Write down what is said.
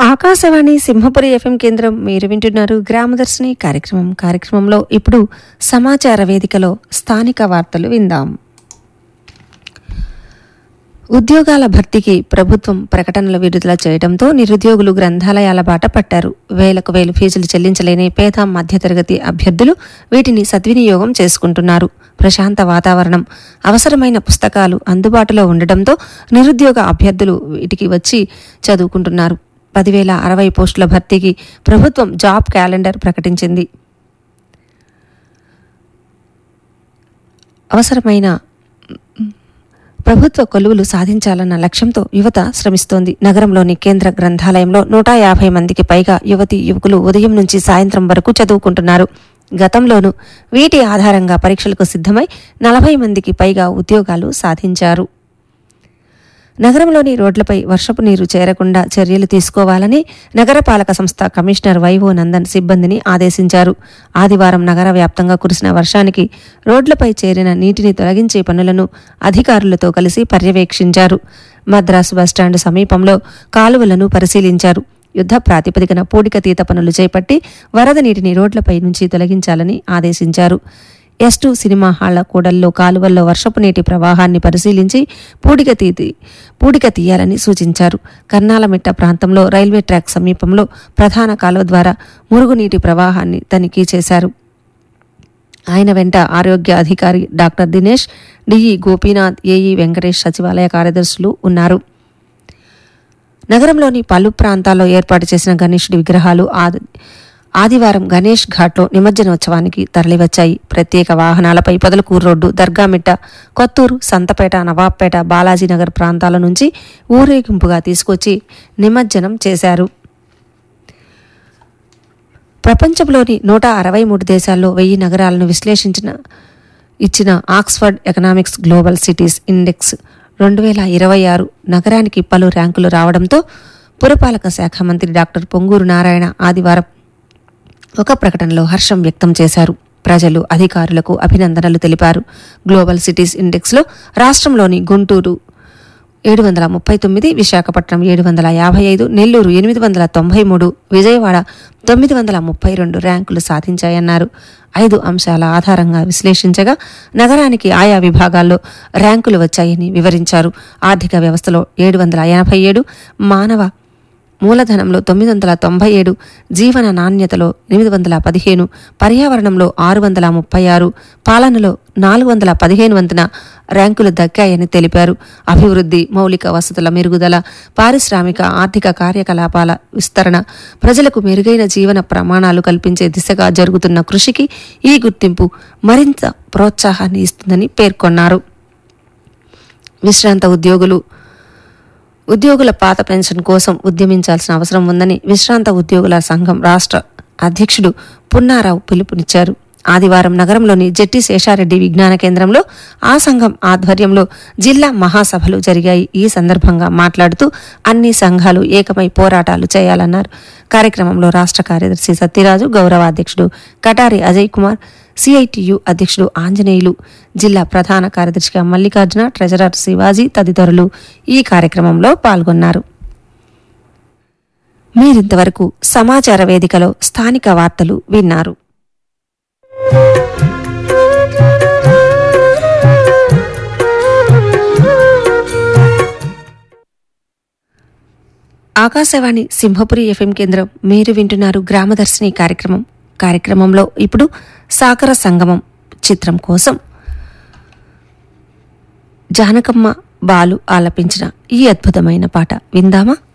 Akashvani Simhapuri FM కేంద్రం మీరు వింటున్నారు గ్రామదర్శిని కార్యక్రమం కార్యక్రమంలో ఇప్పుడు సమాచార వేదికలో స్థానిక వార్తలు విందాం ఉద్యోగాల భర్తీకి ప్రభుత్వం ప్రకటనలు విడుదల చేయడంతో నిరుద్యోగులు గ్రంథాలయాల బాట పట్టారు వేలకు వేలు ఫీజులు చెల్లించలేని పేద మధ్యతరగతి అభ్యర్థులు వీటిని సద్వినియోగం చేసుకుంటున్నారు ప్రశాంత వాతావరణం అవసరమైన పుస్తకాలు అందుబాటులో ఉండడంతో నిరుద్యోగ అభ్యర్థులు వీటికి వచ్చి చదువుకుంటున్నారు పదివేల అరవై పోస్టుల భర్తీకి ప్రభుత్వం జాబ్ క్యాలెండర్ ప్రకటించింది అవసరమైన ప్రభుత్వ కొలువులు సాధించాలన్న లక్ష్యంతో యువత శ్రమిస్తోంది నగరంలోని కేంద్ర గ్రంథాలయంలో నూట యాభై మందికి పైగా యువతి యువకులు ఉదయం నుంచి సాయంత్రం వరకు చదువుకుంటున్నారు గతంలోనూ వీటి ఆధారంగా పరీక్షలకు సిద్ధమై నలభై మందికి పైగా ఉద్యోగాలు సాధించారు నగరంలోని రోడ్లపై వర్షపు నీరు చేరకుండా చర్యలు తీసుకోవాలని నగరపాలక సంస్థ కమిషనర్ వైవో నందన్ సిబ్బందిని ఆదేశించారు ఆదివారం నగర వ్యాప్తంగా కురిసిన వర్షానికి రోడ్లపై చేరిన నీటిని తొలగించే పనులను అధికారులతో కలిసి పర్యవేక్షించారు మద్రాసు బస్టాండ్ సమీపంలో కాలువలను పరిశీలించారు యుద్ధ ప్రాతిపదికన పూడికతీత పనులు చేపట్టి వరద నీటిని రోడ్లపై నుంచి తొలగించాలని ఆదేశించారు ఎస్ టూ సినిమా హాళ్ల కూడల్లో కాలువల్లో వర్షపు నీటి ప్రవాహాన్ని పరిశీలించి పూడిక తీతి పూడిక తీయాలని సూచించారు కర్నాలమిట్ట ప్రాంతంలో రైల్వే ట్రాక్ సమీపంలో ప్రధాన కాలువ ద్వారా మురుగునీటి ప్రవాహాన్ని తనిఖీ చేశారు ఆయన వెంట ఆరోగ్య అధికారి doctor Dinesh DE Gopinath AE Venkatesh సచివాలయ కార్యదర్శులు ఉన్నారు నగరంలోని పలు ప్రాంతాల్లో ఏర్పాటు చేసిన గణేశుడి విగ్రహాలు ఆది ఆదివారం గణేష్ ఘాట్లో నిమజ్జనోత్సవానికి తరలివచ్చాయి ప్రత్యేక వాహనాలపై పొదలకూరు రోడ్డు దర్గామిట్ట కొత్తూరు సంతపేట నవాబ్పేట బాలాజీనగర్ ప్రాంతాల నుంచి ఊరేగింపుగా తీసుకొచ్చి నిమజ్జనం చేశారు ప్రపంచంలోని నూట అరవై మూడు దేశాల్లో వెయ్యి నగరాలను విశ్లేషించిన ఇచ్చిన Oxford economics global cities index రెండు వేల ఇరవై ఆరు నగరానికి పలు ర్యాంకులు రావడంతో పురపాలక శాఖ మంత్రి డాక్టర్ పొంగూరు నారాయణ ఆదివారం ఒక ప్రకటనలో హర్షం వ్యక్తం చేశారు ప్రజలు అధికారులకు అభినందనలు తెలిపారు గ్లోబల్ సిటీస్ ఇండెక్స్లో రాష్ట్రంలోని గుంటూరు ఏడు వందల ముప్పై తొమ్మిది విశాఖపట్నం ఏడు వందల యాభై ఐదు నెల్లూరు ఎనిమిది వందల తొంభై మూడు విజయవాడ తొమ్మిది వందల ముప్పై రెండు ర్యాంకులు సాధించాయన్నారు ఐదు అంశాల ఆధారంగా విశ్లేషించగా నగరానికి ఆయా విభాగాల్లో ర్యాంకులు వచ్చాయని వివరించారు ఆర్థిక వ్యవస్థలో ఏడు వందల ఎనభై ఏడు మానవ మూలధనంలో తొమ్మిది వందల తొంభై ఏడు జీవన నాణ్యతలో ఎనిమిది వందల పదిహేను పర్యావరణంలో ఆరు వందల ముప్పై ఆరు పాలనలో నాలుగు వందల పదిహేను వంతున ర్యాంకులు దక్కాయని తెలిపారు అభివృద్ధి మౌలిక వసతుల మెరుగుదల పారిశ్రామిక ఆర్థిక కార్యకలాపాల విస్తరణ ప్రజలకు మెరుగైన జీవన ప్రమాణాలు కల్పించే దిశగా జరుగుతున్న కృషికి ఈ గుర్తింపు మరింత ప్రోత్సాహాన్ని ఇస్తుందని పేర్కొన్నారు విశ్రాంత ఉద్యోగులు ఉద్యోగుల పాత పెన్షన్ కోసం ఉద్యమించాల్సిన అవసరం ఉందని విశ్రాంత ఉద్యోగుల సంఘం రాష్ట్ర అధ్యక్షుడు పున్నారావు పిలుపునిచ్చారు ఆదివారం నగరంలోని జెట్టి శేషారెడ్డి విజ్ఞాన కేంద్రంలో ఆ సంఘం ఆధ్వర్యంలో జిల్లా మహాసభలు జరిగాయి ఈ సందర్భంగా మాట్లాడుతూ అన్ని సంఘాలు ఏకమై పోరాటాలు చేయాలన్నారు కార్యక్రమంలో రాష్ట్ర కార్యదర్శి సత్యరాజు గౌరవ అధ్యక్షుడు కటారి అజయ్ కుమార్ సిఐటియు అధ్యక్షుడు ఆంజనేయులు జిల్లా ప్రధాన కార్యదర్శిగా మల్లికార్జున ట్రెజరర్ శివాజీ తదితరులు ఈ కార్యక్రమంలో పాల్గొన్నారు మీరింతవరకు సమాచార వేదికలో స్థానిక వార్తలు విన్నారు ఆకాశవాణి సింహపురి ఎఫ్ఎం కేంద్రం మీరు వింటున్నారు గ్రామదర్శిని కార్యక్రమం కార్యక్రమంలో ఇప్పుడు సాగర సంగమం చిత్రం కోసం జానకమ్మ బాలు ఆలపించిన ఈ అద్భుతమైన పాట విందామా